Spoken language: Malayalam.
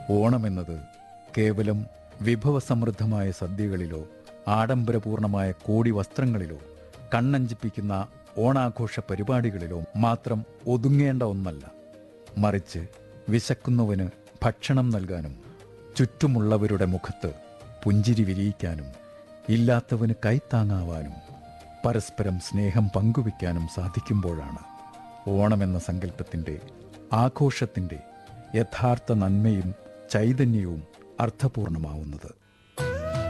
ഓണമെന്നത് കേവലം വിഭവസമൃദ്ധമായ സദ്യകളിലോ ആഡംബരപൂർണമായ കോടി വസ്ത്രങ്ങളിലോ കണ്ണഞ്ചിപ്പിക്കുന്ന ഓണാഘോഷ പരിപാടികളിലോ മാത്രം ഒതുങ്ങേണ്ട ഒന്നല്ല മറിച്ച് വിശക്കുന്നവന് ഭക്ഷണം നൽകാനും ചുറ്റുമുള്ളവരുടെ മുഖത്ത് പുഞ്ചിരി വിരിയിക്കാനും ഇല്ലാത്തവന് കൈത്താങ്ങാവാനും പരസ്പരം സ്നേഹം പങ്കുവയ്ക്കാനും സാധിക്കുമ്പോഴാണ് ഓണമെന്ന സങ്കല്പത്തിൻ്റെ ആഘോഷത്തിൻ്റെ യഥാർത്ഥ നന്മയും ചൈതന്യവും അർത്ഥപൂർണമാവുന്നത്